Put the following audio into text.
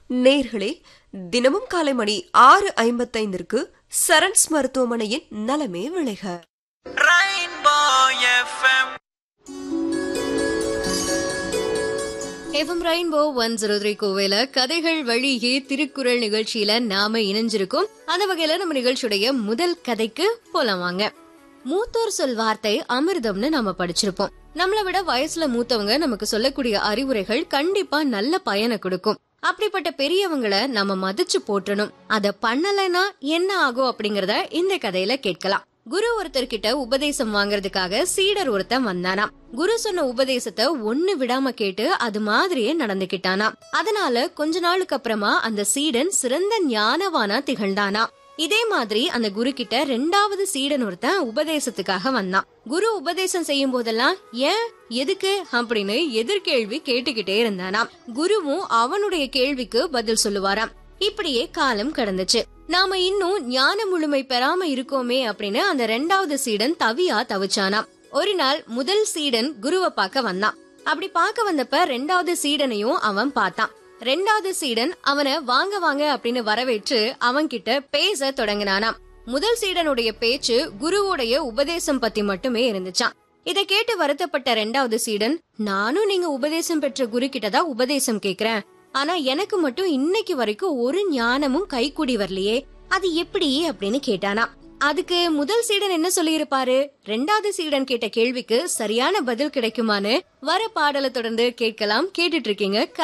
நேர்களே தினமும் காலை மணி ஆறு ஐம்பத்தைந்திற்கு சரண்ஸ் மருத்துவமனையின் நலமே விளைக Rainbow FM. F M rainbow one zero three கோவையில கதைகள் வழியே திருக்குறள் நிகழ்ச்சியில நாம இணைஞ்சிருக்கோம் அந்த வகையில நம்ம நிகழ்ச்சியுடைய முதல் கதைக்கு போலாம் வாங்க மூத்தோர் சொல் வார்த்தை அமிர்தம்னு நாம படிச்சிருப்போம் நம்மளை விட வயசுல மூத்தவங்க நமக்கு சொல்லக்கூடிய அறிவுரைகள் கண்டிப்பா நல்ல பயனை கொடுக்கும் அப்படிப்பட்ட பெரியவங்களை நம்ம மதிச்சு போற்றணும் அத பண்ணலைன்னா என்ன ஆகும் அப்படிங்கறத இந்த கதையில கேட்கலாம் குரு ஒருத்தர் கிட்ட உபதேசம் வாங்குறதுக்காக சீடர் ஒருத்தன் வந்தானாம் குரு சொன்ன உபதேசத்தை ஒண்ணு விடாம கேட்டு அது மாதிரியே நடந்துகிட்டானாம் அதனால கொஞ்ச நாளுக்கு அப்புறமா அந்த சீடன் சிறந்த ஞானவானா திகழ்ந்தானா இதே மாதிரி அந்த குரு கிட்ட ரெண்டாவது சீடன் ஒருத்தன் உபதேசத்துக்காக வந்தான் குரு உபதேசம் செய்யும் போதெல்லாம் ஏன் எதுக்கு அப்படின்னு எதிர்கேள்வி கேட்டுக்கிட்டே இருந்தானாம் குருவும் அவனுடைய கேள்விக்கு பதில் சொல்லுவாராம் இப்படியே காலம் கடந்துச்சு நாம இன்னும் ஞான முழுமை பெறாம இருக்கோமே அப்படின்னு அந்த ரெண்டாவது சீடன் தவியா தவிச்சானாம் ஒரு நாள் முதல் சீடன் குருவை பார்க்க வந்தான் அப்படி பார்க்க வந்தப்ப ரெண்டாவது சீடனையும் அவன் பார்த்தான் ரெண்டாவது சீடன் அவனை வாங்க வாங்க அப்படின்னு வரவேற்று அவன்கிட்ட பேச தொடங்கினானாம் முதல் சீடனுடைய பேச்சு குருவுடைய உபதேசம் பத்தி மட்டுமே இருந்துச்சாம் இதை கேட்டு வருத்தப்பட்ட ரெண்டாவது சீடன் நானும் நீங்க உபதேசம் பெற்ற குரு கிட்டதான் உபதேசம் கேக்குறேன் ஆனா எனக்கு மட்டும் இன்னைக்கு வரைக்கும் ஒரு ஞானமும் கைக்கூடி வரலையே அது எப்படி அப்படின்னு கேட்டானா அதுக்கு முதல் சீடன் என்ன சொல்லியிருப்பாரு ரெண்டாவது சீடன் கேட்ட கேள்விக்கு சரியான பதில் கிடைக்குமான்னு வர பாடலை தொடர்ந்து கேட்கலாம் கேட்டுட்டு இருக்கீங்க